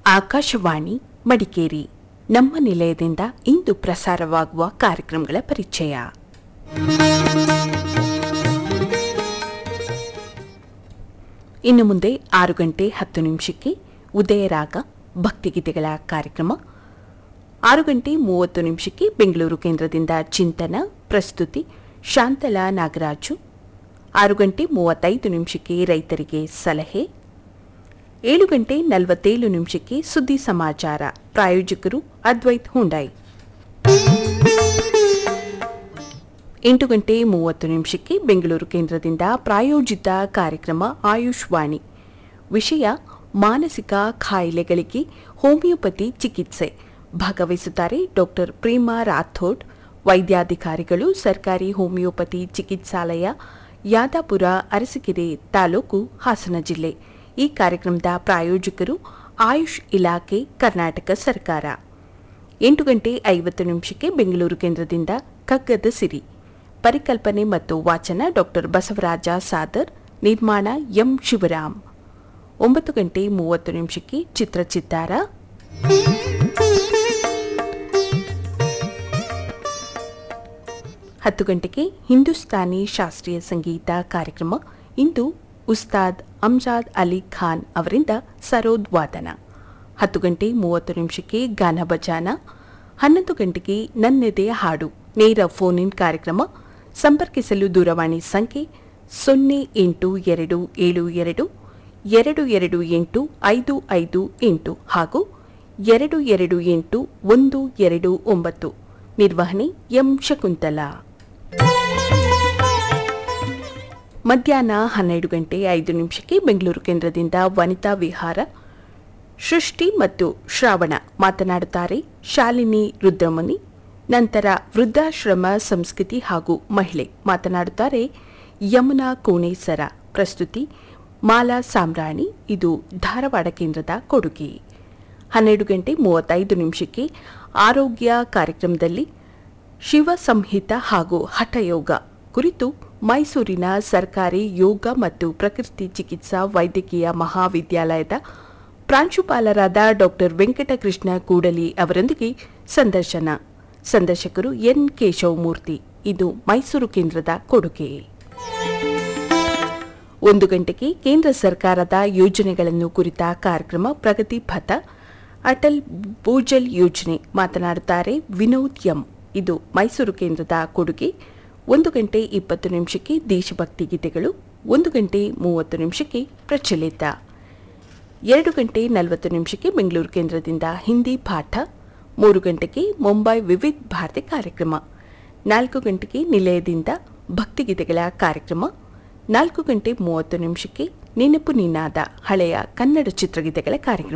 ಆಕಾಶವಾಣಿ ಮಡಿಕೇರಿ ನಮ್ಮ ನಿಲಯದಿಂದ ಇಂದು ಪ್ರಸಾರವಾಗುವ ಕಾರ್ಯಕ್ರಮಗಳ ಪರಿಚಯ ಇನ್ನು ಮುಂದೆ ಆರು ಗಂಟೆ ಹತ್ತು ನಿಮಿಷಕ್ಕೆ ಉದಯರಾಗ ಭಕ್ತಿಗೀತೆಗಳ ಕಾರ್ಯಕ್ರಮ ಆರು ಗಂಟೆ ಮೂವತ್ತು ನಿಮಿಷಕ್ಕೆ ಬೆಂಗಳೂರು ಕೇಂದ್ರದಿಂದ ಚಿಂತನ ಪ್ರಸ್ತುತಿ ಶಾಂತಲಾ ನಾಗರಾಜು ಆರು ಗಂಟೆ ಮೂವತ್ತೈದು ನಿಮಿಷಕ್ಕೆ ರೈತರಿಗೆ ಸಲಹೆ ಏಳು ಗಂಟೆ ನಲವತ್ತೇಳು ನಿಮಿಷಕ್ಕೆ ಸುದ್ದಿ ಸಮಾಚಾರ ಪ್ರಾಯೋಜಕರು ಅದ್ವೈತ್ ಹುಂಡಾಯ್ ಎಂಟು ಗಂಟೆ ಮೂವತ್ತು ನಿಮಿಷಕ್ಕೆ ಬೆಂಗಳೂರು ಕೇಂದ್ರದಿಂದ ಪ್ರಾಯೋಜಿತ ಕಾರ್ಯಕ್ರಮ ಆಯುಷ್ವಾಣಿ ವಿಷಯ ಮಾನಸಿಕ ಕಾಯಿಲೆಗಳಿಗೆ ಹೋಮಿಯೋಪತಿ ಚಿಕಿತ್ಸೆ ಭಾಗವಹಿಸುತ್ತಾರೆ ಡಾಕ್ಟರ್ ಪ್ರೇಮಾ ರಾಥೋಡ್ ವೈದ್ಯಾಧಿಕಾರಿಗಳು ಸರ್ಕಾರಿ ಹೋಮಿಯೋಪತಿ ಚಿಕಿತ್ಸಾಲಯ ಯಾದಾಪುರ ಅರಸಕೆರೆ ತಾಲೂಕು ಹಾಸನ ಜಿಲ್ಲೆ ಈ ಕಾರ್ಯಕ್ರಮದ ಪ್ರಾಯೋಜಕರು ಆಯುಷ್ ಇಲಾಖೆ ಕರ್ನಾಟಕ ಸರ್ಕಾರ ಎಂಟು ಗಂಟೆ ಐವತ್ತು ನಿಮಿಷಕ್ಕೆ ಬೆಂಗಳೂರು ಕೇಂದ್ರದಿಂದ ಕಗ್ಗದ ಸಿರಿ ಪರಿಕಲ್ಪನೆ ಮತ್ತು ವಾಚನ ಡಾಕ್ಟರ್ ಬಸವರಾಜ ಸಾದರ್ ನಿರ್ಮಾಣ ಎಂ ಶಿವರಾಮ್ ಒಂಬತ್ತು ಗಂಟೆ ಮೂವತ್ತು ನಿಮಿಷಕ್ಕೆ ಚಿತ್ರಚಿತ್ತಾರ ಹತ್ತು ಗಂಟೆಗೆ ಹಿಂದೂಸ್ತಾನಿ ಶಾಸ್ತ್ರೀಯ ಸಂಗೀತ ಕಾರ್ಯಕ್ರಮ ಇಂದು ಉಸ್ತಾದ್ ಅಮ್ಜಾದ್ ಅಲಿ ಖಾನ್ ಅವರಿಂದ ಸರೋದ್ ವಾದನ ಹತ್ತು ಗಂಟೆ ಮೂವತ್ತು ನಿಮಿಷಕ್ಕೆ ಗಾನ ಬಜಾನ ಹನ್ನೊಂದು ಗಂಟೆಗೆ ನನ್ನೆದೆಯ ಹಾಡು ನೇರ ಫೋನ್ ಇನ್ ಕಾರ್ಯಕ್ರಮ ಸಂಪರ್ಕಿಸಲು ದೂರವಾಣಿ ಸಂಖ್ಯೆ ಸೊನ್ನೆ ಎಂಟು ಎರಡು ಏಳು ಎರಡು ಎರಡು ಎರಡು ಎಂಟು ಐದು ಐದು ಎಂಟು ಹಾಗೂ ಎರಡು ಎರಡು ಎಂಟು ಒಂದು ಎರಡು ಒಂಬತ್ತು ನಿರ್ವಹಣೆ ಎಂ ಶಕುಂತಲಾ ಮಧ್ಯಾಹ್ನ ಹನ್ನೆರಡು ಗಂಟೆ ಐದು ನಿಮಿಷಕ್ಕೆ ಬೆಂಗಳೂರು ಕೇಂದ್ರದಿಂದ ವನಿತಾ ವಿಹಾರ ಸೃಷ್ಟಿ ಮತ್ತು ಶ್ರಾವಣ ಮಾತನಾಡುತ್ತಾರೆ ಶಾಲಿನಿ ರುದ್ರಮುನಿ ನಂತರ ವೃದ್ಧಾಶ್ರಮ ಸಂಸ್ಕೃತಿ ಹಾಗೂ ಮಹಿಳೆ ಮಾತನಾಡುತ್ತಾರೆ ಯಮುನಾ ಕೋಣೇಸರ ಪ್ರಸ್ತುತಿ ಮಾಲಾ ಸಾಮ್ರಾಣಿ ಇದು ಧಾರವಾಡ ಕೇಂದ್ರದ ಕೊಡುಗೆ ಹನ್ನೆರಡು ಗಂಟೆ ಮೂವತ್ತೈದು ನಿಮಿಷಕ್ಕೆ ಆರೋಗ್ಯ ಕಾರ್ಯಕ್ರಮದಲ್ಲಿ ಶಿವ ಸಂಹಿತ ಹಾಗೂ ಹಠಯೋಗ ಕುರಿತು ಮೈಸೂರಿನ ಸರ್ಕಾರಿ ಯೋಗ ಮತ್ತು ಪ್ರಕೃತಿ ಚಿಕಿತ್ಸಾ ವೈದ್ಯಕೀಯ ಮಹಾವಿದ್ಯಾಲಯದ ಪ್ರಾಂಶುಪಾಲರಾದ ಡಾಕ್ಟರ್ ವೆಂಕಟಕೃಷ್ಣ ಕೂಡಲಿ ಅವರೊಂದಿಗೆ ಸಂದರ್ಶನ ಸಂದರ್ಶಕರು ಎನ್ ಕೇಶವಮೂರ್ತಿ ಇದು ಮೈಸೂರು ಕೇಂದ್ರದ ಕೊಡುಗೆ ಒಂದು ಗಂಟೆಗೆ ಕೇಂದ್ರ ಸರ್ಕಾರದ ಯೋಜನೆಗಳನ್ನು ಕುರಿತ ಕಾರ್ಯಕ್ರಮ ಪ್ರಗತಿ ಪಥ ಅಟಲ್ ಭೂಜಲ್ ಯೋಜನೆ ಮಾತನಾಡುತ್ತಾರೆ ವಿನೋದ್ ಎಂ ಇದು ಮೈಸೂರು ಕೇಂದ್ರದ ಕೊಡುಗೆ ಒಂದು ಗಂಟೆ ಇಪ್ಪತ್ತು ನಿಮಿಷಕ್ಕೆ ದೇಶಭಕ್ತಿ ಗೀತೆಗಳು ಒಂದು ಗಂಟೆ ಮೂವತ್ತು ನಿಮಿಷಕ್ಕೆ ಪ್ರಚಲಿತ ಎರಡು ಗಂಟೆ ನಲವತ್ತು ನಿಮಿಷಕ್ಕೆ ಬೆಂಗಳೂರು ಕೇಂದ್ರದಿಂದ ಹಿಂದಿ ಪಾಠ ಮೂರು ಗಂಟೆಗೆ ಮುಂಬೈ ವಿವಿಧ ಭಾರತಿ ಕಾರ್ಯಕ್ರಮ ನಾಲ್ಕು ಗಂಟೆಗೆ ನಿಲಯದಿಂದ ಭಕ್ತಿಗೀತೆಗಳ ಕಾರ್ಯಕ್ರಮ ನಾಲ್ಕು ಗಂಟೆ ಮೂವತ್ತು ನಿಮಿಷಕ್ಕೆ ನೆನಪು ನಿನಾದ ಹಳೆಯ ಕನ್ನಡ ಚಿತ್ರಗೀತೆಗಳ ಕಾರ್ಯಕ್ರಮ